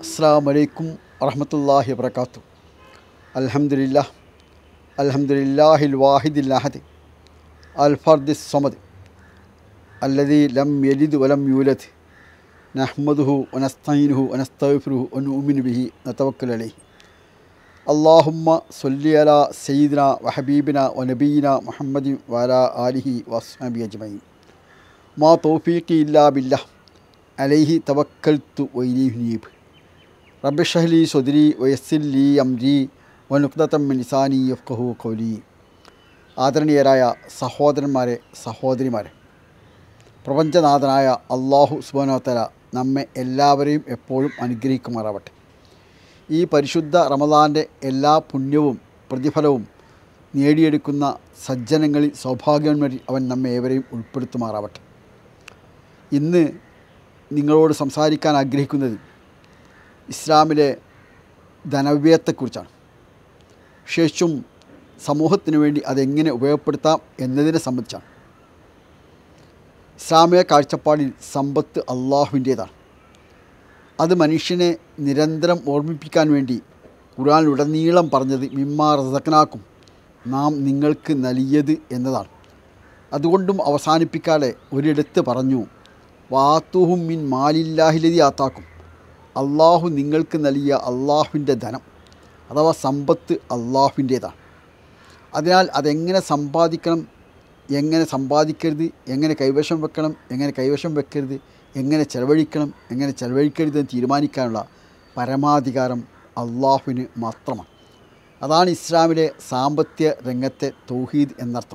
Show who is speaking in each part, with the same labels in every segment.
Speaker 1: അസ്സാം വലൈക്കും വറഹമത്തല്ലാഹി വബർക്കാത്തു അൽഹംദുലില്ലാ അൽഹംദുലില്ലാഹിൽ വാഹിദിൽ അഹദ് അൽ ഫർദിസ് സമദ് അല്ലദി ലം യലിദ് വലം യൂലദ് നഹ്മദുഹു വനസ്തൈനുഹു വനസ്തഗ്ഫിറുഹു വനുഅ്മിനു ബിഹി നതവക്കലു അലൈഹി അല്ലാഹുമ്മ സല്ലി അലാ സയ്യിദിന വഹബീബിന വനബീന മുഹമ്മദി വഅലാ ആലിഹി വസ്ഹബി അജ്മഈൻ മാ തൗഫീഖി ഇല്ലാ ബില്ലാഹ് അലൈഹി തവക്കൽത്തു വൈലീഹി നീബ് റബ്ബി ഷഹ്ലി സ്വദരി വയസ്സിൽ ലി അംരി വനുക്തത്തം നിസാനി യഫ്കഹു കൗലി ആദരണീയരായ സഹോദരന്മാരെ സഹോദരിമാരെ പ്രപഞ്ചനാഥനായ അള്ളാഹു സുബാനോത്തല നമ്മെ എല്ലാവരെയും എപ്പോഴും അനുഗ്രഹിക്കുമാറാവട്ടെ ഈ പരിശുദ്ധ റമദാൻ്റെ എല്ലാ പുണ്യവും പ്രതിഫലവും നേടിയെടുക്കുന്ന സജ്ജനങ്ങളിൽ സൗഭാഗ്യന്മാരിൽ അവൻ നമ്മെ ഏവരെയും ഉൾപ്പെടുത്തുമാറാവട്ടെ ഇന്ന് നിങ്ങളോട് സംസാരിക്കാൻ ആഗ്രഹിക്കുന്നത് ഇസ്ലാമിലെ ധനവ്യയത്തെക്കുറിച്ചാണ് ശേഷം സമൂഹത്തിന് വേണ്ടി അതെങ്ങനെ ഉപയോഗപ്പെടുത്താം എന്നതിനെ സംബന്ധിച്ചാണ് ഇസ്ലാമിക കാഴ്ചപ്പാടിൽ സമ്പത്ത് അള്ളാഹുവിൻ്റേതാണ് അത് മനുഷ്യനെ നിരന്തരം ഓർമ്മിപ്പിക്കാൻ വേണ്ടി ഖുർആാനിലുടനീളം പറഞ്ഞത് മിമ്മാ റസക്കനാക്കും നാം നിങ്ങൾക്ക് നൽകിയത് എന്നതാണ് അതുകൊണ്ടും അവസാനിപ്പിക്കാതെ ഒരിടത്ത് പറഞ്ഞു വാത്തുഹും മിൻ മാലില്ലാഹിലതി ആത്താക്കും അള്ളാഹു നിങ്ങൾക്ക് നൽകിയ അള്ളാഹുവിൻ്റെ ധനം അഥവാ സമ്പത്ത് അള്ളാഹുവിൻ്റേതാണ് അതിനാൽ അതെങ്ങനെ സമ്പാദിക്കണം എങ്ങനെ സമ്പാദിക്കരുത് എങ്ങനെ കൈവശം വെക്കണം എങ്ങനെ കൈവശം വെക്കരുത് എങ്ങനെ ചെലവഴിക്കണം എങ്ങനെ ചെലവഴിക്കരുത് എന്ന് തീരുമാനിക്കാനുള്ള പരമാധികാരം അള്ളാഹുവിന് മാത്രമാണ് അതാണ് ഇസ്ലാമിലെ സാമ്പത്തിക രംഗത്തെ തൗഹീദ് എന്നർത്ഥം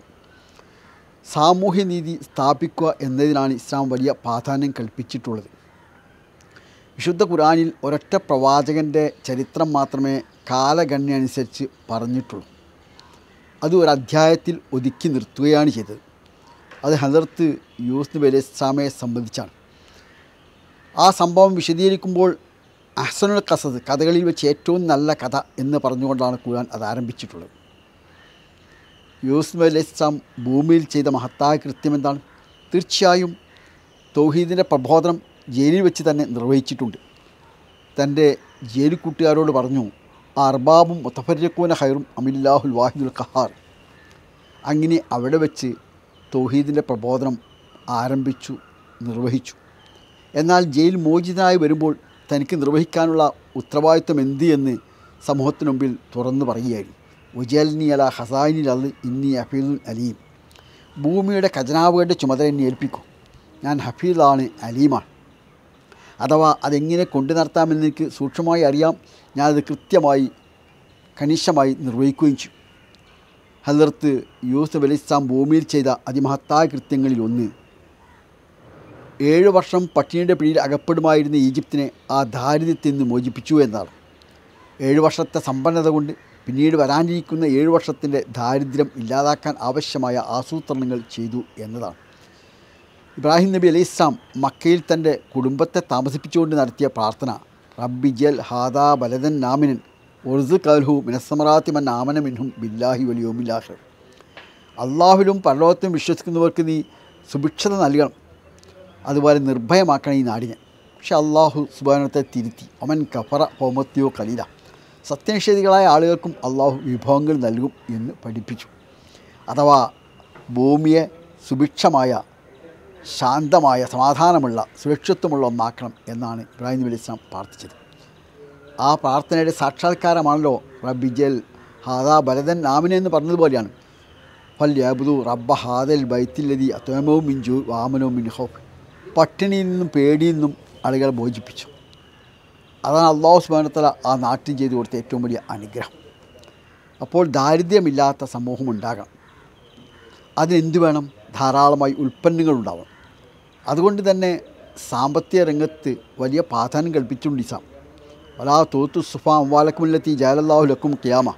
Speaker 1: സാമൂഹ്യനീതി സ്ഥാപിക്കുക എന്നതിനാണ് ഇസ്ലാം വലിയ പ്രാധാന്യം കൽപ്പിച്ചിട്ടുള്ളത് വിശുദ്ധ ഖുറാനിൽ ഒരൊറ്റ പ്രവാചകൻ്റെ ചരിത്രം മാത്രമേ കാലഗണ്യ അനുസരിച്ച് പറഞ്ഞിട്ടുള്ളൂ അത് ഒരു അധ്യായത്തിൽ ഒതുക്കി നിർത്തുകയാണ് ചെയ്തത് അത് ഹസർത്ത് യൂസ് നബി അലൈഹി ഇസ്ലാമയെ സംബന്ധിച്ചാണ് ആ സംഭവം വിശദീകരിക്കുമ്പോൾ അഹ്സനുൽ കസദ് കഥകളിൽ വെച്ച് ഏറ്റവും നല്ല കഥ എന്ന് പറഞ്ഞുകൊണ്ടാണ് ഖുർആൻ അത് ആരംഭിച്ചിട്ടുള്ളത് യൂസുഫ് അലൈഹി ഇസ്ലാം ഭൂമിയിൽ ചെയ്ത മഹത്തായ കൃത്യം എന്താണ് തീർച്ചയായും തൗഹീദിൻ്റെ പ്രബോധനം ജയിലിൽ വെച്ച് തന്നെ നിർവഹിച്ചിട്ടുണ്ട് തൻ്റെ ജയിൽ കൂട്ടുകാരോട് പറഞ്ഞു ആ അർബാബും മുത്തഫരിക്കൂന ഹൈറും അമില്ലാഹുൽ വാഹിദുൽ ഖഹാർ അങ്ങനെ അവിടെ വെച്ച് തൗഹീദിൻ്റെ പ്രബോധനം ആരംഭിച്ചു നിർവഹിച്ചു എന്നാൽ ജയിൽ മോചിതനായി വരുമ്പോൾ തനിക്ക് നിർവഹിക്കാനുള്ള ഉത്തരവാദിത്വം എന്ത് എന്ന് സമൂഹത്തിന് മുമ്പിൽ തുറന്നു പറയുകയായിരുന്നു ഉജൽനി അല ഹസാനിൽ അൽ ഇന്നി ഹഫീദുൽ അലീം ഭൂമിയുടെ ഖജനാവുകളുടെ ചുമതല എന്നെ ഏൽപ്പിക്കും ഞാൻ ഹഫീദാണ് അലീമാണ് അഥവാ അതെങ്ങനെ കൊണ്ടു നടത്താമെന്ന് എനിക്ക് സൂക്ഷ്മമായി അറിയാം ഞാനത് കൃത്യമായി കണിശമായി നിർവഹിക്കുകയും ചെയ്യും ഹലർത്ത് യൂസഫ് അലി ഇസ്ലാം ഭൂമിയിൽ ചെയ്ത അതിമഹത്തായ കൃത്യങ്ങളിൽ ഒന്ന് ഏഴ് വർഷം പട്ടിണിയുടെ പിടിയിൽ അകപ്പെടുമായിരുന്ന ഈജിപ്തിനെ ആ ദാരിദ്ര്യത്തിൽ നിന്ന് മോചിപ്പിച്ചു എന്നാണ് ഏഴ് വർഷത്തെ സമ്പന്നത കൊണ്ട് പിന്നീട് വരാനിരിക്കുന്ന ഏഴ് വർഷത്തിൻ്റെ ദാരിദ്ര്യം ഇല്ലാതാക്കാൻ ആവശ്യമായ ആസൂത്രണങ്ങൾ ചെയ്തു എന്നതാണ് ഇബ്രാഹിം നബി അലൈഹി ഇസ്ലാം മക്കയിൽ തൻ്റെ കുടുംബത്തെ താമസിപ്പിച്ചുകൊണ്ട് നടത്തിയ പ്രാർത്ഥന റബ്ബി ജൽ ഹാദാ ബലദൻ നാമിനൻ ഒർസ് കൽഹു മിനസ്സമറാത്തി മൻ ആമന മിൻഹും ബില്ലാഹി വലിയോമില്ലാഹ് അള്ളാഹുലും പരലോകത്തിലും വിശ്വസിക്കുന്നവർക്ക് നീ സുഭിക്ഷത നൽകണം അതുപോലെ നിർഭയമാക്കണം ഈ നാടിനെ പക്ഷെ അള്ളാഹു സുബാനത്തെ തിരുത്തി അവൻ കഫറ ഹോമത്തിയോ കലീല സത്യനിഷേധികളായ ആളുകൾക്കും അള്ളാഹു വിഭവങ്ങൾ നൽകും എന്ന് പഠിപ്പിച്ചു അഥവാ ഭൂമിയെ സുഭിക്ഷമായ ശാന്തമായ സമാധാനമുള്ള സുരക്ഷിത്വമുള്ള ഒന്നാക്കണം എന്നാണ് ഇബ്രാഹിം നബി അലൈഹി ഇസ്ലാം പ്രാർത്ഥിച്ചത് ആ പ്രാർത്ഥനയുടെ സാക്ഷാത്കാരമാണല്ലോ റബ്ബിജൽ ഹാദാ ബലദൻ നാമിനെ എന്ന് പറഞ്ഞതുപോലെയാണ് ഫൽ യാബുദു റബ്ബ ഹാദൽ ബൈത്തില്ലതി അത്വമവും മിഞ്ചു വാമനവും മിൻ ഹോഫ് പട്ടിണിയിൽ നിന്നും പേടിയിൽ നിന്നും ആളുകളെ മോചിപ്പിച്ചു അതാണ് അള്ളാഹു സുബാനത്തല ആ നാട്ടിൽ ചെയ്തു കൊടുത്ത ഏറ്റവും വലിയ അനുഗ്രഹം അപ്പോൾ ദാരിദ്ര്യമില്ലാത്ത സമൂഹം ഉണ്ടാകണം അതിനെന്ത് വേണം ധാരാളമായി ഉൽപ്പന്നങ്ങൾ ഉണ്ടാവണം അതുകൊണ്ട് തന്നെ സാമ്പത്തിക രംഗത്ത് വലിയ പ്രാധാന്യം കൽപ്പിച്ചുകൊണ്ട് ഇസാം വലാ തോത്തു സുഫാ അമ്വാലക്കുമില്ലെത്തി ജാലല്ലാഹു ലക്കും കിയാമ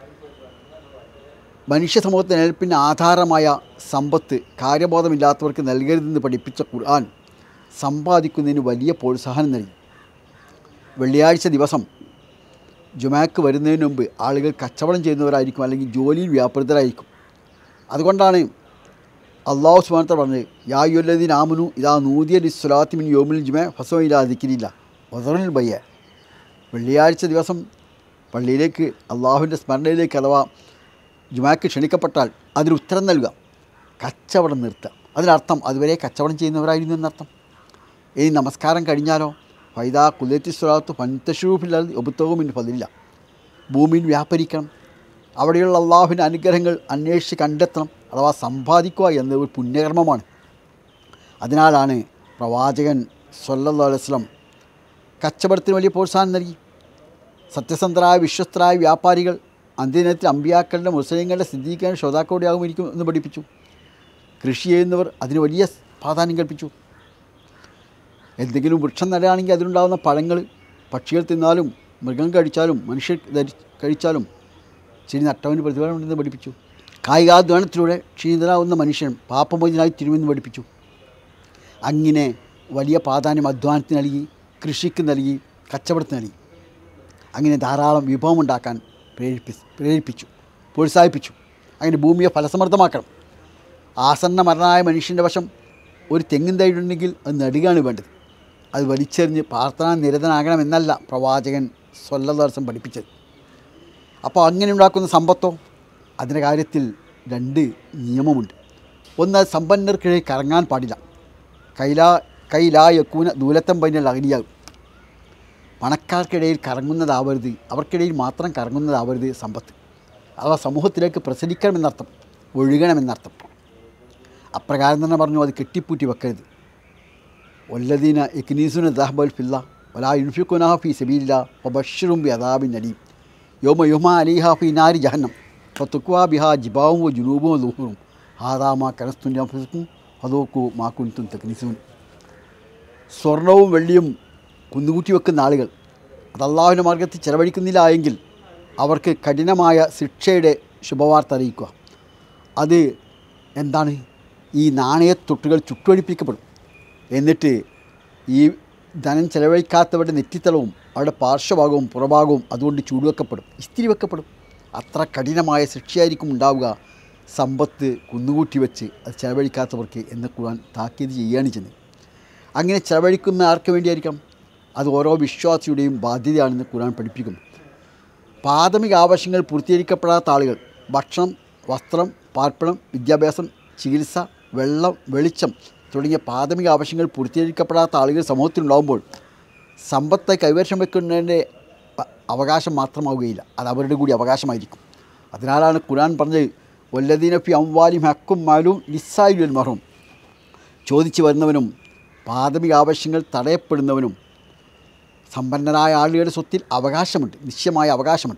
Speaker 1: മനുഷ്യ സമൂഹത്തിന് നിലനിൽപ്പിന് ആധാരമായ സമ്പത്ത് കാര്യബോധമില്ലാത്തവർക്ക് നൽകരുതെന്ന് പഠിപ്പിച്ച ഖുർആൻ സമ്പാദിക്കുന്നതിന് വലിയ പ്രോത്സാഹനം നൽകി വെള്ളിയാഴ്ച ദിവസം ജുമാക്ക് വരുന്നതിന് മുമ്പ് ആളുകൾ കച്ചവടം ചെയ്യുന്നവരായിരിക്കും അല്ലെങ്കിൽ ജോലിയിൽ വ്യാപൃതരായിരിക്കും അതുകൊണ്ടാണ് അള്ളാഹു സുബാനത്ത പറഞ്ഞത് യായുല്ലദീൻ ആമനു ഇതാ നൂതിയ ലിസ്വലാത്തി മിൻ യോമിൽ ജുമ ഫസോ ഇലാ ദിക്കിരില്ല ഒതറിൽ ബയ്യ വെള്ളിയാഴ്ച ദിവസം പള്ളിയിലേക്ക് അള്ളാഹുവിൻ്റെ സ്മരണയിലേക്ക് അഥവാ ജുമാക്ക് ക്ഷണിക്കപ്പെട്ടാൽ അതിന് ഉത്തരം നൽകുക കച്ചവടം നിർത്തുക അതിനർത്ഥം അതുവരെ കച്ചവടം ചെയ്യുന്നവരായിരുന്നു എന്നർത്ഥം ഇനി നമസ്കാരം കഴിഞ്ഞാലോ ഫൈദാ കുലത്തി സ്വലാത്ത് പന്തഷൂഫില്ലാതെ ഒബുത്തവും ഇനി പതില്ല ഭൂമിയിൽ വ്യാപരിക്കണം അവിടെയുള്ള അള്ളാഹുവിൻ്റെ അനുഗ്രഹങ്ങൾ അന്വേഷിച്ച് കണ്ടെത്തണം അഥവാ സമ്പാദിക്കുക എന്നത് ഒരു പുണ്യകർമ്മമാണ് അതിനാലാണ് പ്രവാചകൻ സല്ലല്ലാഹു അലൈഹി വസല്ലം കച്ചവടത്തിന് വലിയ പ്രോത്സാഹനം നൽകി സത്യസന്ധരായ വിശ്വസ്തരായ വ്യാപാരികൾ അന്ത്യദിനത്തിൽ അമ്പിയാക്കളുടെ മുസ്ലിങ്ങളുടെ സിദ്ധിക്കാൻ ശ്രോതാക്കളോടെയാകും ഇരിക്കും എന്ന് പഠിപ്പിച്ചു കൃഷി ചെയ്യുന്നവർ അതിന് വലിയ പ്രാധാന്യം കൽപ്പിച്ചു എന്തെങ്കിലും വൃക്ഷം നടുകയാണെങ്കിൽ അതിലുണ്ടാകുന്ന പഴങ്ങൾ പക്ഷികൾ തിന്നാലും മൃഗം കഴിച്ചാലും മനുഷ്യർ ധരി കഴിച്ചാലും ശരി നട്ടവന് പ്രതിഫലമുണ്ടെന്ന് പഠിപ്പിച്ചു കായികാധ്വാനത്തിലൂടെ ക്ഷീണിതരാകുന്ന മനുഷ്യൻ പാപമോചനായി തിരുമെന്ന് പഠിപ്പിച്ചു അങ്ങനെ വലിയ പ്രാധാന്യം അധ്വാനത്തിന് നൽകി കൃഷിക്ക് നൽകി കച്ചവടത്തിന് നൽകി അങ്ങനെ ധാരാളം വിഭവമുണ്ടാക്കാൻ പ്രേരിപ്പി പ്രേരിപ്പിച്ചു പ്രോത്സാഹിപ്പിച്ചു അങ്ങനെ ഭൂമിയെ ഫലസമൃദ്ധമാക്കണം ആസന്ന മരണമായ മനുഷ്യൻ്റെ വശം ഒരു തെങ്ങിൻ തൈയുണ്ടെങ്കിൽ അത് നടുകയാണ് വേണ്ടത് അത് വലിച്ചെറിഞ്ഞ് പ്രാർത്ഥനാ നിരതനാകണമെന്നല്ല പ്രവാചകൻ സ്വല്ലദർശം പഠിപ്പിച്ചത് അപ്പോൾ അങ്ങനെ ഉണ്ടാക്കുന്ന സമ്പത്തോ അതിൻ്റെ കാര്യത്തിൽ രണ്ട് നിയമമുണ്ട് ഒന്ന് അത് സമ്പന്നർക്കിടയിൽ കറങ്ങാൻ പാടില്ല കൈലാ കൈലാ യക്കൂന ദൂലത്തം പൈനൽ അഗ്നിയാകും പണക്കാർക്കിടയിൽ കറങ്ങുന്നതാവരുത് അവർക്കിടയിൽ മാത്രം കറങ്ങുന്നതാവരുത് സമ്പത്ത് അഥവാ സമൂഹത്തിലേക്ക് പ്രസരിക്കണമെന്നർത്ഥം ഒഴുകണമെന്നർത്ഥം അപ്രകാരം തന്നെ പറഞ്ഞു അത് കെട്ടിപ്പൂട്ടി വെക്കരുത് വല്ലദീന ഇക്നീസുന ദഹബൽ ഫില്ല വലാ യുൻഫിഖുനാ ഫി സബീലില്ല വബശ്ശിറും ബി അദാബിൻ അലീം യോമ യുമ അലിഹ ഫി നാരി ജഹന്നം ഫത്തുക്വാ ബിഹാ ജിബാവും വ ജുനൂബും വ ദുഹുറും ഹാദാമാ കനസ്തുൻ അൻഫുസക്കും ഹദോക്കു മാ കുൻതും തക്നീസൂൻ സ്വർണവും വെള്ളിയും കുന്നുകൂട്ടി വെക്കുന്ന ആളുകൾ അത് അള്ളാഹുവിൻ്റെ മാർഗത്തിൽ ചെലവഴിക്കുന്നില്ല എങ്കിൽ അവർക്ക് കഠിനമായ ശിക്ഷയുടെ ശുഭവാർത്ത അറിയിക്കുക അത് എന്താണ് ഈ നാണയത്തൊട്ടുകൾ ചുട്ടൊഴിപ്പിക്കപ്പെടും എന്നിട്ട് ഈ ധനം ചെലവഴിക്കാത്തവരുടെ നെറ്റിത്തളവും അവരുടെ പാർശ്വഭാഗവും പുറഭാഗവും അതുകൊണ്ട് ചൂടുവെക്കപ്പെടും ഇസ്തിരി വെക്കപ്പെടും അത്ര കഠിനമായ ശിക്ഷയായിരിക്കും ഉണ്ടാവുക സമ്പത്ത് കുന്നുകൂട്ടി വെച്ച് അത് ചെലവഴിക്കാത്തവർക്ക് എന്ന് ഖുർആൻ താക്കീത് ചെയ്യുകയാണ് ചെയ്യുന്നത് അങ്ങനെ ചെലവഴിക്കുന്ന ആർക്ക് വേണ്ടിയായിരിക്കണം അത് ഓരോ വിശ്വാസിയുടെയും ബാധ്യതയാണെന്ന് ഖുർആൻ പഠിപ്പിക്കുന്നു പ്രാഥമിക ആവശ്യങ്ങൾ പൂർത്തീകരിക്കപ്പെടാത്ത ആളുകൾ ഭക്ഷണം വസ്ത്രം പാർപ്പിടം വിദ്യാഭ്യാസം ചികിത്സ വെള്ളം വെളിച്ചം തുടങ്ങിയ പ്രാഥമിക ആവശ്യങ്ങൾ പൂർത്തീകരിക്കപ്പെടാത്ത ആളുകൾ സമൂഹത്തിലുണ്ടാകുമ്പോൾ സമ്പത്ത് കൈവശം വെക്കുന്നതിൻ്റെ അ- അവകാശം മാത്രമാവുകയില്ല അത് അവരുടെ കൂടി അവകാശമായിരിക്കും അതിനാലാണ് ഖുർആൻ പറഞ്ഞത് വല്ലദീന ഫി അംവാലിം ഹക്കും മാലും ലിസായുൽ മറും ചോദിച്ചു വരുന്നവനും പ്രാഥമിക ആവശ്യങ്ങൾ തടയപ്പെടുന്നവനും സമ്പന്നരായ ആളുകളുടെ സ്വത്തിൽ അവകാശമുണ്ട് നിശ്ചയമായ അവകാശമുണ്ട്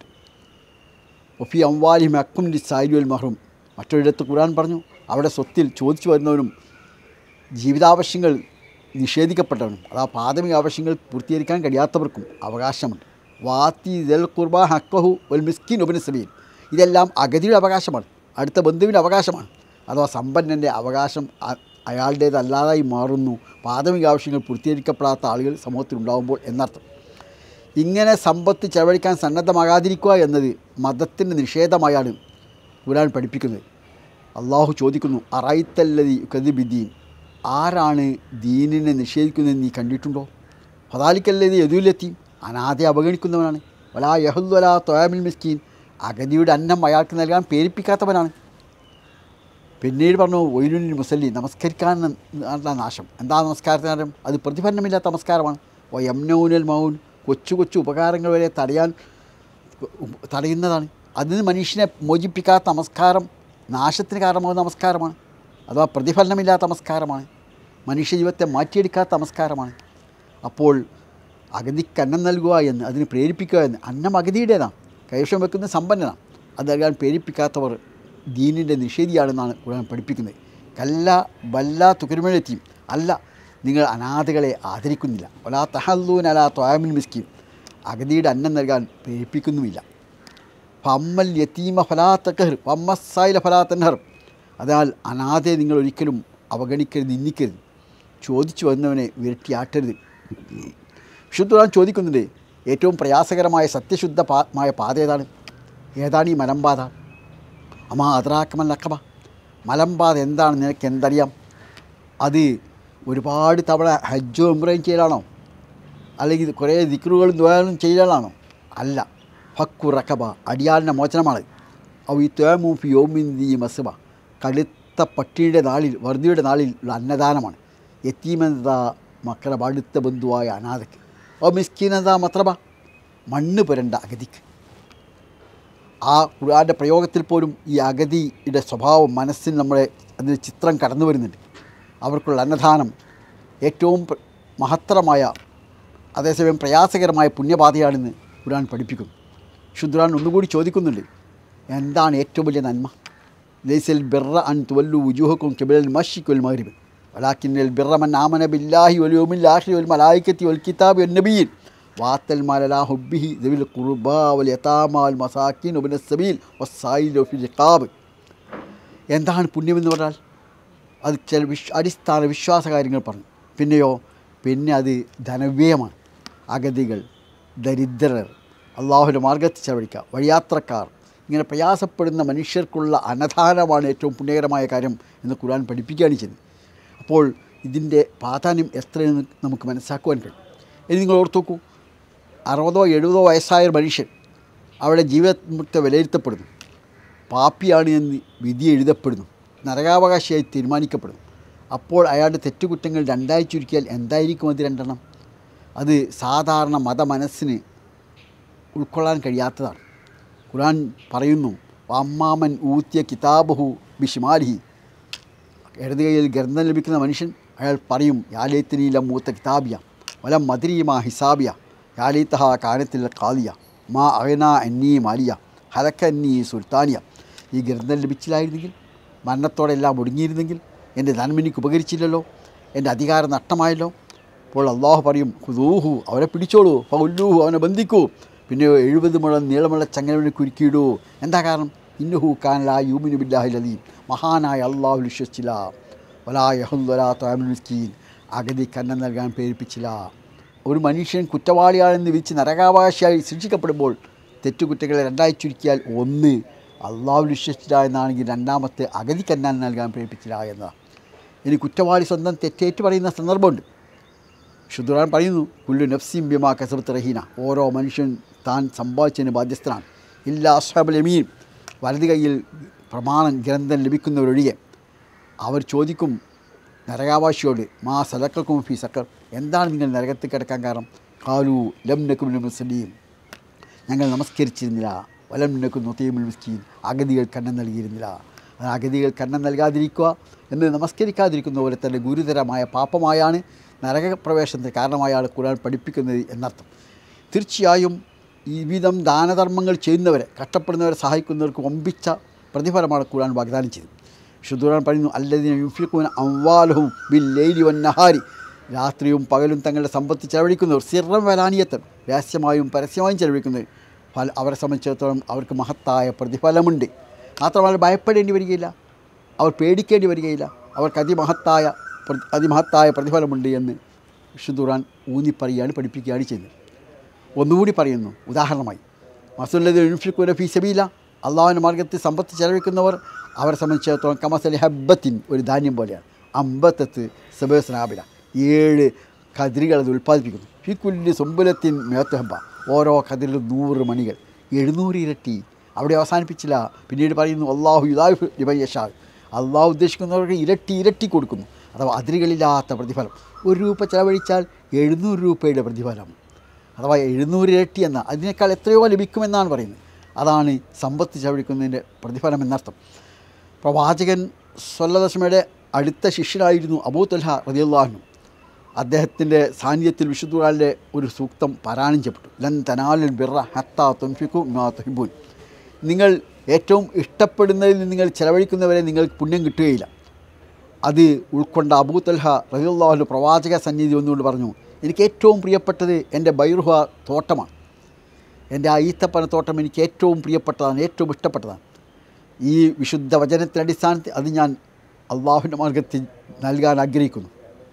Speaker 1: ഒഫി അംവാലിം ഹക്കും ലിസായുൽ മഹറും മറ്റൊരിടത്ത് ഖുർആൻ പറഞ്ഞു അവിടെ സ്വത്തിൽ ചോദിച്ചു വരുന്നവനും ജീവിതാവശ്യങ്ങൾ നിഷേധിക്കപ്പെട്ടവനും അതാ പ്രാഥമിക ആവശ്യങ്ങൾ പൂർത്തീകരിക്കാൻ കഴിയാത്തവർക്കും അവകാശമുണ്ട് വാത്തി ദൽ കുർബ ഹക്കഹു ഒൽ മിസ്കിൻ ഒബിന് സബീൽ ഇതെല്ലാം അഗതിയുടെ അവകാശമാണ് അടുത്ത ബന്ധുവിൻ്റെ അവകാശമാണ് അഥവാ സമ്പന്നൻ്റെ അവകാശം അ- അയാളുടേതല്ലാതായി മാറുന്നു പ്രാഥമിക ആവശ്യങ്ങൾ പൂർത്തീകരിക്കപ്പെടാത്ത ആളുകൾ സമൂഹത്തിലുണ്ടാകുമ്പോൾ എന്നർത്ഥം ഇങ്ങനെ സമ്പത്ത് ചെലവഴിക്കാൻ സന്നദ്ധമാകാതിരിക്കുക എന്നത് മതത്തിൻ്റെ നിഷേധമായാണ് ഖുരാൻ പഠിപ്പിക്കുന്നത് അള്ളാഹു ചോദിക്കുന്നു അറൈത്തല്ലതി കതിബിദ്ദീൻ ആരാണ് ദീനിനെ നിഷേധിക്കുന്നത് നീ കണ്ടിട്ടുണ്ടോ ഫതാലിക്കല്ലതി യദുലെത്തി അനാഥെ അവഗണിക്കുന്നവനാണ് വലാ യഹുദ്വലാ തൊയാമിൽ മിസ്കീൻ അഗതിയുടെ അന്നം അയാൾക്ക് നൽകാൻ പേരിപ്പിക്കാത്തവനാണ് പിന്നീട് പറഞ്ഞു ഒയിലുനിൽ മുസല്ലി നമസ്കരിക്കാൻ ഉള്ള നാശം എന്താ നമസ്കാരത്തിന് നേരം അത് പ്രതിഫലനമില്ലാത്ത നമസ്കാരമാണ് ഓ യംനൗനൽ മൗൻ കൊച്ചു കൊച്ചു ഉപകാരങ്ങൾ വരെ തടയാൻ തടയുന്നതാണ് അതിന് മനുഷ്യനെ മോചിപ്പിക്കാത്ത നമസ്കാരം നാശത്തിന് കാരണമാകുന്ന നമസ്കാരമാണ് അഥവാ പ്രതിഫലനമില്ലാത്ത നമസ്കാരമാണ് മനുഷ്യ ജീവിതത്തെ മാറ്റിയെടുക്കാത്ത നമസ്കാരമാണ് അപ്പോൾ അഗതിക്ക് അന്നം നൽകുക എന്ന് അതിന് പ്രേരിപ്പിക്കുക എന്ന് അന്നം അഗതിയുടേതാണ് കൈവശം വെക്കുന്ന സമ്പന്നനാണ് അത് നൽകാൻ പ്രേരിപ്പിക്കാത്തവർ ദീനിൻ്റെ നിഷേധിയാണെന്നാണ് ഖുർആൻ പഠിപ്പിക്കുന്നത് കല്ല ബല്ല തുകരുമഴെത്തിയും അല്ല നിങ്ങൾ അനാഥകളെ ആദരിക്കുന്നില്ല ഒലാ തഹല്ലൂൻ അലാ ത്വാമിൽ മിസ്കിൻ അഗതിയുടെ അന്നം നൽകാൻ പ്രേരിപ്പിക്കുന്നുമില്ല ഫമ്മൽ യത്തീമ ഫലാത്തക്കഹർ ഫമ്മസായില ഫലാത്തൻഹർ അതിനാൽ അനാഥയെ നിങ്ങൾ ഒരിക്കലും അവഗണിക്കരുത് നിന്ദിക്കരുത് ചോദിച്ചു വന്നവനെ വിരട്ടിയാട്ടരുത് വിശുദ്ധ ചോദിക്കുന്നുണ്ട് ഏറ്റവും പ്രയാസകരമായ സത്യശുദ്ധ പാ- മായ പാത ഏതാണ് ഏതാണ് ഈ മലമ്പാത അമ്മാ അതറാക്കമൽ അക്കമ മലമ്പാത എന്താണ് നിനക്ക് എന്തറിയാം അത് ഒരുപാട് തവണ ഹജ്ജോ ഉംറയും ചെയ്യലാണോ അല്ലെങ്കിൽ കുറേ ദിക്റുകളും ദ്വാരം ചെയ്യലാണോ അല്ല ഫക്കു റക്കബ അടിയാളിൻ്റെ മോചനമാണ് ഔ ഈ ത്വേമൂഫി യോമിന്ദി മസുബ കടുത്ത പട്ടിയുടെ നാളിൽ വറുതിയുടെ നാളിൽ ഉള്ള അന്നദാനമാണ് യത്തീമെന്നത മക്കളെ അടുത്ത ബന്ധുവായ അനാഥയ്ക്ക് ഓ മിസ്കീനത മത്രബ മണ്ണ് പുരണ്ട അഗതിക്ക് ആ ഖുർആൻ്റെ പ്രയോഗത്തിൽ പോലും ഈ അഗതിയുടെ സ്വഭാവം മനസ്സിൽ നമ്മളെ അതിന് ചിത്രം കടന്നു വരുന്നുണ്ട് അവർക്കുള്ള അന്നദാനം ഏറ്റവും പ്ര- മഹത്തരമായ അതേസമയം പ്രയാസകരമായ പുണ്യപാതയാണെന്ന് ഖുർആൻ പഠിപ്പിക്കുന്നു ശുദ്രാൻ ഒന്നുകൂടി ചോദിക്കുന്നുണ്ട് എന്താണ് ഏറ്റവും വലിയ നന്മ ലൈസൽ ബിറ അൻ തുവല്ലു ഉജൂഹക്കും കിബിലൽ മഷിക് വൽ മഗ്രിബ് വലാക്കിന്നൽ ബിറ മൻ ആമന ബില്ലാഹി വൽ യൗമിൽ ആഖിർ വൽ മലായികത്തി വൽ കിതാബി വൻ നബിയ്യിൻ വാത്തൽ മാലലാ ഹുബ്ബിഹി ദവിൽ ഖുർബാ വൽ യതാമ വൽ മസാക്കിൻ വബിന സബീൽ വസ്സായിലു ഫിൽ റിഖാബ് എന്താണ് പുണ്യമെന്ന് പറഞ്ഞാൽ അത് ചില വിശ്വ അടിസ്ഥാന വിശ്വാസ കാര്യങ്ങൾ പറഞ്ഞു പിന്നെയോ പിന്നെ അത് ധനവ്യയമാണ് അഗതികൾ ദരിദ്രർ അള്ളാഹുവിൻ്റെ മാർഗത്തിൽ ചെലവഴിക്കുക വഴിയാത്രക്കാർ ഇങ്ങനെ പ്രയാസപ്പെടുന്ന മനുഷ്യർക്കുള്ള അന്നദാനമാണ് ഏറ്റവും പുണ്യകരമായ കാര്യം എന്ന് ഖുർആൻ പഠിപ്പിക്കുകയാണ് ചെയ്യുന്നത് അപ്പോൾ ഇതിൻ്റെ പ്രാധാന്യം എത്രയെന്ന് നമുക്ക് മനസ്സിലാക്കുവാൻ കഴിയും ഇനി നിങ്ങൾ ഓർത്ത് നോക്കൂ അറുപതോ എഴുപതോ വയസ്സായ ഒരു മനുഷ്യൻ അവിടെ ജീവിതത്തെ വിലയിരുത്തപ്പെടുന്നു പാപ്പിയാണ് എന്ന് വിധി എഴുതപ്പെടുന്നു നരകാവകാശിയായി തീരുമാനിക്കപ്പെടുന്നു അപ്പോൾ അയാളുടെ തെറ്റുകുറ്റങ്ങൾ രണ്ടായി ചുരുക്കിയാൽ എന്തായിരിക്കും അത് രണ്ടെണ്ണം അത് സാധാരണ മതമനസ്സിന് ഉൾക്കൊള്ളാൻ കഴിയാത്തതാണ് ഖുർആൻ പറയുന്നു അമ്മാമൻ ഊത്തിയ കിതാബഹു ബിഷിമാലിഹി ഇടത് കൈയിൽ ഗ്രന്ഥം ലഭിക്കുന്ന മനുഷ്യൻ അയാൾ പറയും യാലേത്തിനീല മൂത്ത കിതാബിയ വലം മതിരിയുമാ ഹിസാബിയ യാലേത്തഹ കാനത്തിൽ കാലിയ മാ അഹന എന്നീ മാലിയ ഹലക്ക എന്നീ സുൽത്താനിയ ഈ ഗ്രന്ഥം ലഭിച്ചില്ലായിരുന്നെങ്കിൽ മരണത്തോടെ എല്ലാം ഒടുങ്ങിയിരുന്നെങ്കിൽ എൻ്റെ നന്മനിക്ക് ഉപകരിച്ചില്ലല്ലോ എൻ്റെ അധികാരം നഷ്ടമായല്ലോ അപ്പോൾ അള്ളാഹു പറയും ഹുദൂഹു അവനെ പിടിച്ചോളൂ ഫൗല്ലൂഹു അവനെ ബന്ധിക്കൂ പിന്നെ എഴുപത് മുഴം നീളമുള്ള ചങ്ങലവനെ കുരുക്കിയിടൂ എന്താ കാരണം ഇന്നഹു കാനല യൂമിനു ബില്ലാഹി അലീം മഹാനായ അള്ളാഹു വിശ്വസിച്ചില്ല വലാ യഹുദ്വലാ താമിസ്കീൻ അഗതി കന്നം നൽകാൻ പ്രേരിപ്പിച്ചില്ല ഒരു മനുഷ്യൻ കുറ്റവാളിയാണെന്ന് വിധിച്ച് നരകാവകാശിയായി ശിക്ഷിക്കപ്പെടുമ്പോൾ തെറ്റുകുറ്റങ്ങളെ രണ്ടായി ചുരുക്കിയാൽ ഒന്ന് അള്ളാഹു വിശ്വസിച്ചില്ല എന്നാണെങ്കിൽ രണ്ടാമത്തെ അഗതി കന്നാൻ നൽകാൻ പ്രേരിപ്പിച്ചില്ല എന്നതാണ് ഇനി കുറ്റവാളി സ്വന്തം തെറ്റേറ്റ് പറയുന്ന സന്ദർഭമുണ്ട് ശുദ്ധുറാൻ പറയുന്നു കുല്ലു നഫ്സിം ബിമാ കസബത്ത് റഹീന ഓരോ മനുഷ്യൻ താൻ സമ്പാദിച്ചതിന് ബാധ്യസ്ഥനാണ് ഇല്ല അസ്ഹാബുൽ യമീൻ വലത് കൈയിൽ പ്രമാണം ഗ്രന്ഥം ലഭിക്കുന്നവരൊഴികെ അവർ ചോദിക്കും നരകാവാസിയോട് മാ സലക്കും ഫി സക്കർ എന്താണ് നിങ്ങൾ നരകത്തിൽ കിടക്കാൻ കാരണം കാലു ലം നക്കും മുസ്ലിം ഞങ്ങൾ നമസ്കരിച്ചിരുന്നില്ല വലം നക്കും നൊത്തീമുൽ മിസ്കീൻ അഗതികൾ കണ്ണം നൽകിയിരുന്നില്ല അത് അഗതികൾ കണ്ണം നൽകാതിരിക്കുക എന്ന് നമസ്കരിക്കാതിരിക്കുന്ന പോലെ തന്നെ ഗുരുതരമായ പാപമായാണ് നരകപ്രവേശനത്തിന് കാരണമായാണ് ഖുർആൻ പഠിപ്പിക്കുന്നത് എന്നർത്ഥം തീർച്ചയായും ഈ വിധം ദാനധർമ്മങ്ങൾ ചെയ്യുന്നവരെ കഷ്ടപ്പെടുന്നവരെ സഹായിക്കുന്നവർക്ക് വമ്പിച്ച പ്രതിഫലമാണ് ഖുർആൻ വാഗ്ദാനം ചെയ്തത് ഷുദുറാൻ പറയുന്നു അല്ലതിനെ യുഫിക്കൂന അംവാലഹും ബിൽ ലൈലി വൻ നഹാരി രാത്രിയും പകലും തങ്ങളുടെ സമ്പത്ത് ചെലവഴിക്കുന്നവർ സിറം വലാനിയത്തൻ രഹസ്യമായും പരസ്യമായും ചെലവഴിക്കുന്നവർ ഫല അവരെ സംബന്ധിച്ചിടത്തോളം അവർക്ക് മഹത്തായ പ്രതിഫലമുണ്ട് മാത്രമല്ല ഭയപ്പെടേണ്ടി വരികയില്ല അവർ പേടിക്കേണ്ടി വരികയില്ല അവർക്ക് അതിമഹത്തായ പ്ര- അതിമഹത്തായ പ്രതിഫലമുണ്ട് എന്ന് വിശുദ്ധുറാൻ ഊന്നിപ്പറയുകയാണ് പഠിപ്പിക്കുകയാണ് ചെയ്യുന്നത് ഒന്നുകൂടി പറയുന്നു ഉദാഹരണമായി മസുല്ലത് യുൻഫിക്കുന ഫീ സബീല അള്ളാഹുവിൻ്റെ മാർഗത്തിൽ സമ്പത്ത് ചെലവഴിക്കുന്നവർ അവരെ സംബന്ധിച്ചിടത്തോളം കമസലി ഹബ്ബത്തിൻ ഒരു ധാന്യം പോലെയാണ് അമ്പത്തത്ത് സബേസ്നാബില ഏഴ് കതിരുകൾ അത് ഉൽപ്പാദിപ്പിക്കുന്നു ഫിക്കുല്ലി സുമ്പുലത്തിൻ മേത്തഹബ ഓരോ കതിരിലും നൂറ് മണികൾ എഴുന്നൂറ് ഇരട്ടി അവിടെ അവസാനിപ്പിച്ചില്ല പിന്നീട് പറയുന്നു അള്ളാഹു യുദാഹു ലിബയ്യഷാ അള്ളാഹു ഉദ്ദേശിക്കുന്നവർക്ക് ഇരട്ടി ഇരട്ടി കൊടുക്കുന്നു അഥവാ അതിരുകളില്ലാത്ത പ്രതിഫലം ഒരു രൂപ ചെലവഴിച്ചാൽ എഴുന്നൂറ് രൂപയുടെ പ്രതിഫലം അഥവാ എഴുന്നൂറ് ഇരട്ടി എന്ന അതിനേക്കാൾ എത്രയോ ലഭിക്കുമെന്നാണ് പറയുന്നത് അതാണ് സമ്പത്ത് ചെലവഴിക്കുന്നതിൻ്റെ പ്രതിഫലം എന്നർത്ഥം പ്രവാചകൻ സ്വല്ലദശമയുടെ അടുത്ത ശിഷ്യനായിരുന്നു അബൂ തൽഹ റതിയുള്ളാഹു അദ്ദേഹത്തിൻ്റെ സാന്നിധ്യത്തിൽ വിശുദ്ധുറാലിൻ്റെ ഒരു സൂക്തം പാരായണം ചെയ്യപ്പെട്ടു ലൻ തനാലുൽ ബിറ ഹത്ത തുൻഫിക്കു മാ തുഹിബൂൻ നിങ്ങൾ ഏറ്റവും ഇഷ്ടപ്പെടുന്നതിൽ നിങ്ങൾ ചെലവഴിക്കുന്നവരെ നിങ്ങൾക്ക് പുണ്യം കിട്ടുകയില്ല അത് ഉൾക്കൊണ്ട അബൂ തൽഹ റഹിയുള്ളാഹു പ്രവാചക സന്നിധി ഒന്നുകൊണ്ട് പറഞ്ഞു എനിക്ക് ഏറ്റവും പ്രിയപ്പെട്ടത് എൻ്റെ ബൈറുഹ തോട്ടമാണ് എൻ്റെ ആ ഈത്തപ്പനത്തോട്ടം എനിക്ക് ഏറ്റവും പ്രിയപ്പെട്ടതാണ് ഏറ്റവും ഇഷ്ടപ്പെട്ടതാണ് ഈ വിശുദ്ധ വചനത്തിൻ്റെ അടിസ്ഥാനത്തിൽ അത് ഞാൻ അള്ളാഹുവിൻ്റെ മാർഗത്തിൽ നൽകാൻ ആഗ്രഹിക്കുന്നു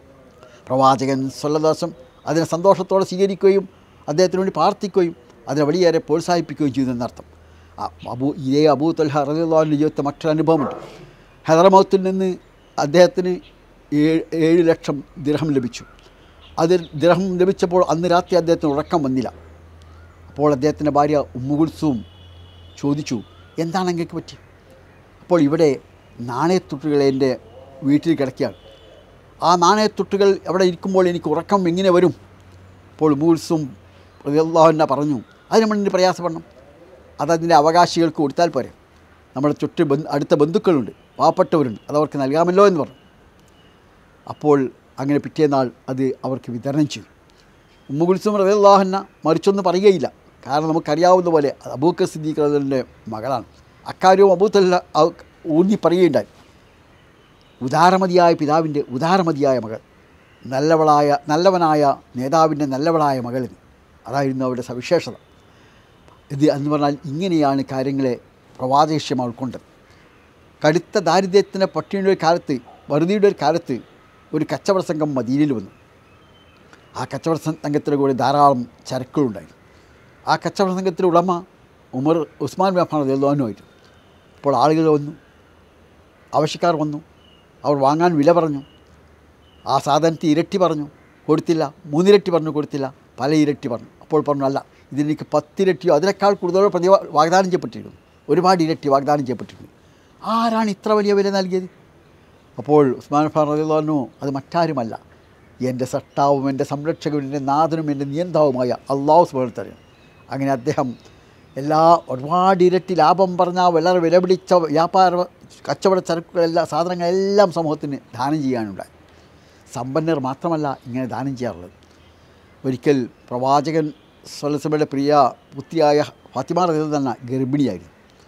Speaker 1: പ്രവാചകൻ സ്വല്ലദാസം അതിനെ സന്തോഷത്തോടെ സ്വീകരിക്കുകയും അദ്ദേഹത്തിന് വേണ്ടി പ്രാർത്ഥിക്കുകയും അതിനെ വലിയേറെ പ്രോത്സാഹിപ്പിക്കുകയും ചെയ്തു എന്നർത്ഥം ആ അബൂ ഇതേ അബൂ തൽഹ റലിയുള്ളാഹിൻ്റെ ജീവിതത്തെ മറ്റൊരു അനുഭവമുണ്ട് ഹൈദരാബാത്തിൽ നിന്ന് അദ്ദേഹത്തിന് ഏഴ് ഏഴ് ലക്ഷം ദിർഹം ലഭിച്ചു അതിൽ ദ്രഹം ലഭിച്ചപ്പോൾ അന്ന് രാത്രി അദ്ദേഹത്തിന് ഉറക്കം വന്നില്ല അപ്പോൾ അദ്ദേഹത്തിൻ്റെ ഭാര്യ ഉമ്മുകുൽസും ചോദിച്ചു എന്താണ് അങ്ങേക്ക് പറ്റി അപ്പോൾ ഇവിടെ നാണയത്തുട്ടുകൾ എൻ്റെ വീട്ടിൽ കിടക്കുകയാണ് ആ നാണയത്തുട്ടുകൾ അവിടെ ഇരിക്കുമ്പോൾ എനിക്ക് ഉറക്കം എങ്ങനെ വരും അപ്പോൾ ഉമ്മുകുൽസും റളിയല്ലാഹു പറഞ്ഞു അതിന് നമ്മൾ ഇനി പ്രയാസപ്പെടണം അതതിൻ്റെ അവകാശികൾക്ക് കൊടുത്താൽ പോരെ നമ്മുടെ ചുറ്റ് ബന്ധു അടുത്ത ബന്ധുക്കളുണ്ട് പാവപ്പെട്ടവരുണ്ട് അതവർക്ക് നൽകാമല്ലോ എന്ന് പറഞ്ഞു അപ്പോൾ അങ്ങനെ പിറ്റേന്നാൾ അത് അവർക്ക് വിതരണം ചെയ്തു ഉമ്മുകുൽസും റളിയല്ലാഹുന്ന മറിച്ചൊന്നും പറയുകയില്ല കാരണം നമുക്കറിയാവുന്ന പോലെ അബൂക്കർ സിദ്ദീഖ് റളിയല്ലാഹുവിൻ്റെ മകളാണ് അക്കാര്യവും അബൂത്തല്ല ഊന്നി പറയുകയുണ്ടായി ഉദാരമതിയായ പിതാവിൻ്റെ ഉദാരമതിയായ മകൾ നല്ലവളായ നല്ലവനായ നേതാവിൻ്റെ നല്ലവളായ മകളിന് അതായിരുന്നു അവരുടെ സവിശേഷത ഇത് എന്ന് പറഞ്ഞാൽ ഇങ്ങനെയാണ് കാര്യങ്ങളെ പ്രവാദേശം ഉൾക്കൊണ്ടത് കടുത്ത ദാരിദ്ര്യത്തിൻ്റെ പട്ടിണിയുടെ ഒരു കാലത്ത് വറുതിയുടെ ഒരു കാലത്ത് ഒരു കച്ചവട സംഘം മദീനയിൽ വന്നു ആ കച്ചവട സംഘത്തിൻ്റെ കൂടെ ധാരാളം ചരക്കുകളുണ്ടായിരുന്നു ആ കച്ചവട സംഘത്തിൻ്റെ ഉടമ ഉമർ ഉസ്മാൻ ബഫാൻ റദിയല്ലാഹുവായിരുന്നു അപ്പോൾ ആളുകൾ വന്നു ആവശ്യക്കാർ വന്നു അവർ വാങ്ങാൻ വില പറഞ്ഞു ആ സാധനത്തെ ഇരട്ടി പറഞ്ഞു കൊടുത്തില്ല മൂന്നിരട്ടി പറഞ്ഞു കൊടുത്തില്ല പല ഇരട്ടി പറഞ്ഞു അപ്പോൾ പറഞ്ഞു അല്ല ഇതിനെനിക്ക് പത്തിരട്ടിയോ അതിനേക്കാൾ കൂടുതലോ പ്രതി വാഗ്ദാനം ചെയ്യപ്പെട്ടിരിക്കുന്നു ഒരുപാട് ഇരട്ടി വാഗ്ദാനം ചെയ്യപ്പെട്ടിരിക്കുന്നു ആരാണ് ഇത്ര വലിയ വില നൽകിയത് അപ്പോൾ ഉസ്മാൻ ഫാൻ റദിയുള്ളു അത് മറ്റാരുമല്ല എൻ്റെ സട്ടാവും എൻ്റെ സംരക്ഷകനും എൻ്റെ നാഥനും എൻ്റെ നിയന്താവുമായ അള്ളാഹു സുബർത്തറിയും അങ്ങനെ അദ്ദേഹം എല്ലാ ഒരുപാട് ഇരട്ടി ലാഭം പറഞ്ഞ വളരെ വില പിടിച്ച വ്യാപാര കച്ചവട ചരക്കുകളെല്ലാം സാധനങ്ങളെല്ലാം സമൂഹത്തിന് ദാനം ചെയ്യാനുണ്ടായി സമ്പന്നർ മാത്രമല്ല ഇങ്ങനെ ദാനം ചെയ്യാറുള്ളത് ഒരിക്കൽ പ്രവാചകൻ സ്വലസഭയുടെ പ്രിയ പുത്രിയായ ഫാത്തിമ റഹീൽ തന്നെ ഗർഭിണിയായിരുന്നു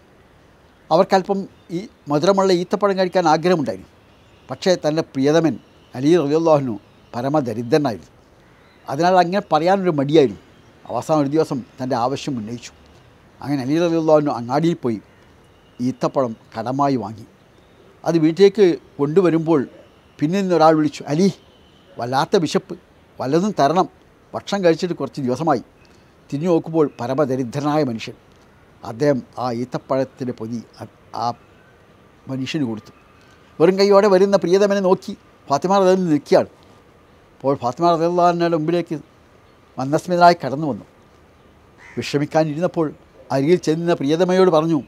Speaker 1: അവർക്കല്പം ഈ മധുരമുള്ള ഈത്തപ്പഴം കഴിക്കാൻ ആഗ്രഹമുണ്ടായിരുന്നു പക്ഷേ തൻ്റെ പ്രിയതമൻ അലി റലിയുള്ളാഹുനു പരമദരിദ്രനായിരുന്നു അതിനാൽ അങ്ങനെ പറയാനൊരു മടിയായിരുന്നു അവസാനം ഒരു ദിവസം തൻ്റെ ആവശ്യം ഉന്നയിച്ചു അങ്ങനെ അലി റലിയുള്ളാഹുനു അങ്ങാടിയിൽ പോയി ഈത്തപ്പഴം കടമായി വാങ്ങി അത് വീട്ടിലേക്ക് കൊണ്ടുവരുമ്പോൾ പിന്നിൽ നിന്ന് ഒരാൾ വിളിച്ചു അലി വല്ലാത്ത വിശപ്പ് വല്ലതും തരണം ഭക്ഷണം കഴിച്ചിട്ട് കുറച്ച് ദിവസമായി തിരിഞ്ഞു നോക്കുമ്പോൾ പരമദരിദ്രനായ മനുഷ്യൻ അദ്ദേഹം ആ ഈത്തപ്പഴത്തിൻ്റെ പൊതി അ- ആ മനുഷ്യന് കൊടുത്തു വെറും കൈയോടെ വരുന്ന പ്രിയതമനെ നോക്കി ഫാത്തിമ റഹീൽ നിൽക്കുകയാണ് അപ്പോൾ ഫാത്തിമ റഹ്ലാൻ്റെ മുമ്പിലേക്ക് മന്ദസ്മിതനായി കടന്നു വന്നു വിഷമിക്കാനിരുന്നപ്പോൾ അരികിൽ ചെന്ന പ്രിയതമയോട് പറഞ്ഞു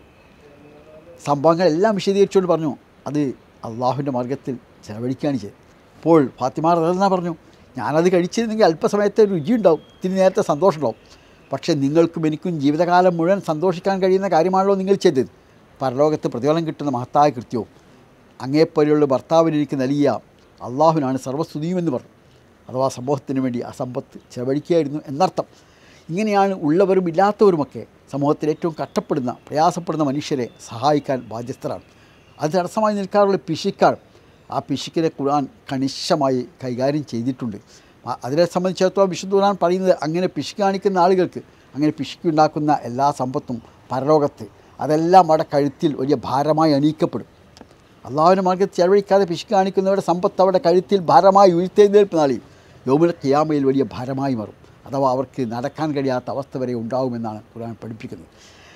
Speaker 1: സംഭവങ്ങളെല്ലാം വിശദീകരിച്ചുകൊണ്ട് പറഞ്ഞു അത് അള്ളാഹുവിൻ്റെ മാർഗത്തിൽ ചെലവഴിക്കുകയാണ് ചെയ്തത് അപ്പോൾ ഫാത്തിമ റഹ്ല പറഞ്ഞു ഞാനത് കഴിച്ചിരുന്നെങ്കിൽ അല്പസമയത്തെ രുചിയുണ്ടാവും ഇത്തിരി നേരത്തെ സന്തോഷമുണ്ടാവും പക്ഷേ നിങ്ങൾക്കും എനിക്കും ജീവിതകാലം മുഴുവൻ സന്തോഷിക്കാൻ കഴിയുന്ന കാര്യമാണല്ലോ നിങ്ങൾ ചെയ്തത് പരലോകത്ത് പ്രതിഫലം കിട്ടുന്ന മഹത്തായ കൃത്യവും അങ്ങേപ്പോലെയുള്ള ഭർത്താവിന് എനിക്ക് നൽകിയ അള്ളാഹുവിനാണ് സർവ്വസ്തുതിയുമെന്ന് പറഞ്ഞു അഥവാ സമൂഹത്തിന് വേണ്ടി ആ സമ്പത്ത് ചെലവഴിക്കുകയായിരുന്നു എന്നർത്ഥം ഇങ്ങനെയാണ് ഉള്ളവരും ഇല്ലാത്തവരുമൊക്കെ സമൂഹത്തിൽ ഏറ്റവും കഷ്ടപ്പെടുന്ന പ്രയാസപ്പെടുന്ന മനുഷ്യരെ സഹായിക്കാൻ ബാധ്യസ്ഥരാണ് അത് തടസ്സമായി നിൽക്കാറുള്ള പിശിക്കാർ ആ പിശുക്കിനെ ഖുർആൻ കണിശമായി കൈകാര്യം ചെയ്തിട്ടുണ്ട് ആ- അതിനെ സംബന്ധിച്ചിടത്തോളം വിശുദ്ധ ഖുർആൻ പറയുന്നത് അങ്ങനെ പിശുക്ക് കാണിക്കുന്ന ആളുകൾക്ക് അങ്ങനെ പിശുക്കുണ്ടാക്കുന്ന എല്ലാ സമ്പത്തും പരലോകത്ത് അതെല്ലാം അവിടെ കഴുത്തിൽ വലിയ ഭാരമായി അണിയിക്കപ്പെടും അള്ളാഹുവിൻ്റെ മാർഗത്തിൽ ചെലവഴിക്കാതെ പിശുക്ക് കാണിക്കുന്നവരുടെ സമ്പത്ത് അവിടെ കഴുത്തിൽ ഭാരമായി ഉയർത്തെഴുന്നേൽപ്പ് നാളിൽ യോമുൽ ഖിയാമയിൽ വലിയ ഭാരമായി മാറും അഥവാ അവർക്ക് നടക്കാൻ കഴിയാത്ത അവസ്ഥ വരെ ഉണ്ടാകുമെന്നാണ് ഖുർആൻ പഠിപ്പിക്കുന്നത്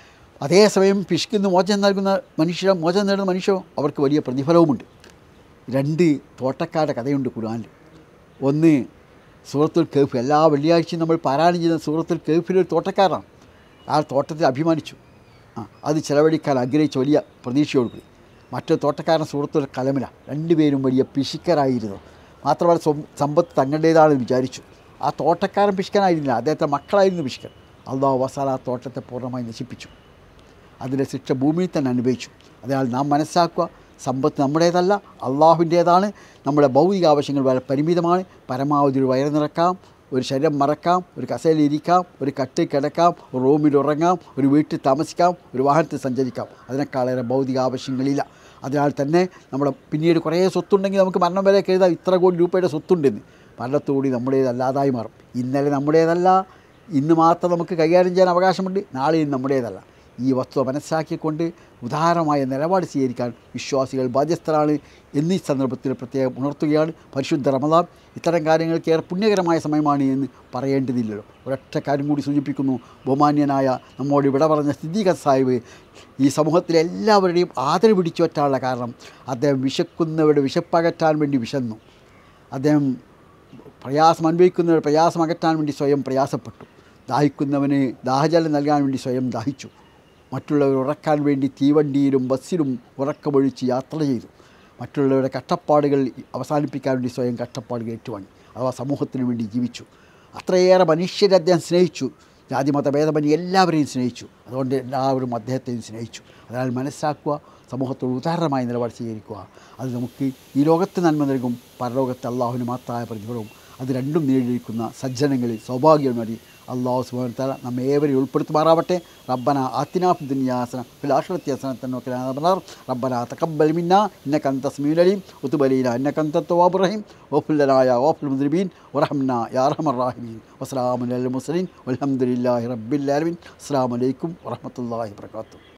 Speaker 1: അതേസമയം പിശുക്കിന്ന് മോചനം നൽകുന്ന മനുഷ്യ മോചനം നേടുന്ന മനുഷ്യോ അവർക്ക് വലിയ പ്രതിഫലവുമുണ്ട് രണ്ട് തോട്ടക്കാരുടെ കഥയുണ്ട് ഖുർആനിൽ ഒന്ന് സൂറത്തുൽ കേഫ് എല്ലാ വെള്ളിയാഴ്ചയും നമ്മൾ പാരായണം ചെയ്യുന്ന സൂറത്തുൽ കേഫിലൊരു തോട്ടക്കാരനാണ് ആ തോട്ടത്തിൽ അഭിമാനിച്ചു ആ അത് ചെലവഴിക്കാൻ ആഗ്രഹിച്ച വലിയ പ്രതീക്ഷയോടുകൂടി മറ്റൊരു തോട്ടക്കാരൻ സൂറത്തുൽ കലമില രണ്ടുപേരും വലിയ പിശുക്കരായിരുന്നു മാത്രമല്ല സ്വം- സമ്പത്ത് തങ്ങളുടേതാണെന്ന് വിചാരിച്ചു ആ തോട്ടക്കാരൻ പിശുക്കനായിരുന്നില്ല അദ്ദേഹത്തെ മക്കളായിരുന്നു പിശുക്കൻ അള്ളാഹു വസാല ആ തോട്ടത്തെ പൂർണ്ണമായി നശിപ്പിച്ചു അതിൻ്റെ ശിക്ഷ ഭൂമിയിൽ തന്നെ അനുഭവിച്ചു അതിനാൽ നാം മനസ്സാക്കുക സമ്പത്ത് നമ്മുടേതല്ല അള്ളാഹുവിൻ്റേതാണ് നമ്മുടെ ഭൗതിക ആവശ്യങ്ങൾ വളരെ പരിമിതമാണ് പരമാവധി ഒരു വയറ് നിറക്കാം ഒരു ശരീരം മറക്കാം ഒരു കസേരയിൽ ഇരിക്കാം ഒരു കട്ടിൽ കിടക്കാം ഒരു റൂമിൽ ഉറങ്ങാം ഒരു വീട്ടിൽ താമസിക്കാം ഒരു വാഹനത്തിൽ സഞ്ചരിക്കാം അതിനേക്കാളേറെ ഭൗതിക ആവശ്യങ്ങളില്ല അതിനാൽ തന്നെ നമ്മുടെ പിന്നീട് കുറേ സ്വത്തുണ്ടെങ്കിൽ നമുക്ക് മരണം വരെ എഴുതാം ഇത്ര കോടി രൂപയുടെ സ്വത്തുണ്ടെന്ന് മരണത്തോടി നമ്മുടേതല്ലാതായി മാറും ഇന്നലെ നമ്മുടേതല്ല ഇന്ന് മാത്രം നമുക്ക് കൈകാര്യം ചെയ്യാൻ അവകാശമുണ്ട് നാളെയും നമ്മുടേതല്ല ഈ വസ്തുത മനസ്സിലാക്കിക്കൊണ്ട് ഉദാരമായ നിലപാട് സ്വീകരിക്കാൻ വിശ്വാസികൾ ബാധ്യസ്ഥരാണ് എന്നീ സന്ദർഭത്തിൽ പ്രത്യേകം ഉണർത്തുകയാണ് പരിശുദ്ധ റമദാൻ ഇത്തരം കാര്യങ്ങൾക്ക് ഏറെ പുണ്യകരമായ സമയമാണ് എന്ന് പറയേണ്ടതില്ലല്ലോ ഒരൊറ്റ കാര്യം കൂടി സൂചിപ്പിക്കുന്നു ബഹുമാന്യനായ നമ്മോട് ഇവിടെ പറഞ്ഞ സിദ്ദീഖ സാഹിബ് ഈ സമൂഹത്തിലെ എല്ലാവരുടെയും ആദരവ് പിടിച്ചു പറ്റാനുള്ള കാരണം അദ്ദേഹം വിശക്കുന്നവരുടെ വിശപ്പകറ്റാൻ വേണ്ടി വിശന്നു അദ്ദേഹം പ്രയാസം അനുഭവിക്കുന്നവർ പ്രയാസം അകറ്റാൻ വേണ്ടി സ്വയം പ്രയാസപ്പെട്ടു ദാഹിക്കുന്നവന് ദാഹജലം നൽകാൻ വേണ്ടി സ്വയം ദാഹിച്ചു മറ്റുള്ളവർ ഉറക്കാൻ വേണ്ടി തീവണ്ടിയിലും ബസ്സിലും ഉറക്കമൊഴിച്ച് യാത്ര ചെയ്തു മറ്റുള്ളവരുടെ കഷ്ടപ്പാടുകൾ അവസാനിപ്പിക്കാൻ വേണ്ടി സ്വയം കഷ്ടപ്പാടുകൾ ഏറ്റുവാങ്ങി അഥവാ സമൂഹത്തിന് വേണ്ടി ജീവിച്ചു അത്രയേറെ മനുഷ്യരെ അദ്ദേഹം സ്നേഹിച്ചു ജാതി മതഭേദമന്യേ എല്ലാവരെയും സ്നേഹിച്ചു അതുകൊണ്ട് എല്ലാവരും അദ്ദേഹത്തെയും സ്നേഹിച്ചു അതിനാൽ മനസ്സിലാക്കുക സമൂഹത്തോട് ഉദാഹരണമായ നിലപാട് സ്വീകരിക്കുക അത് നമുക്ക് ഈ ലോകത്ത് നന്മ നൽകും പരലോകത്ത് അള്ളാഹുവിന് മാത്രമായ പ്രതിഫലവും അത് രണ്ടും നേടിയിരിക്കുന്ന സജ്ജനങ്ങളിൽ സൗഭാഗ്യമായി അള്ളാഹു സുബാന തല നമ്മെ ഏവരെയും ഉൾപ്പെടുത്തുമാറാവട്ടെ റബ്ബന ആത്തിനാ ദുനിയാസന ഫിലാഷറത്തി ഹസനത്തൻ വക്കലാ റബ്ബന തഖബ്ബൽ മിന്ന ഇന്നക അൻത സമീഉൽ അലീം വതുബ് അലൈനാ ഇന്നക അൻത തവ്വാബുർ റഹീം വഗ്ഫിർ ലനാ യാ ഗാഫിർ മുദ്രിബീൻ വറഹംനാ യാ അർഹമർ റഹീമീൻ വസ്സലാമു അലൽ മുർസലീൻ വൽഹംദുലില്ലാഹി റബ്ബിൽ ആലമീൻ അസ്സലാമു അലൈക്കും വറഹ്മത്തുള്ളാഹി വബറകാതുഹു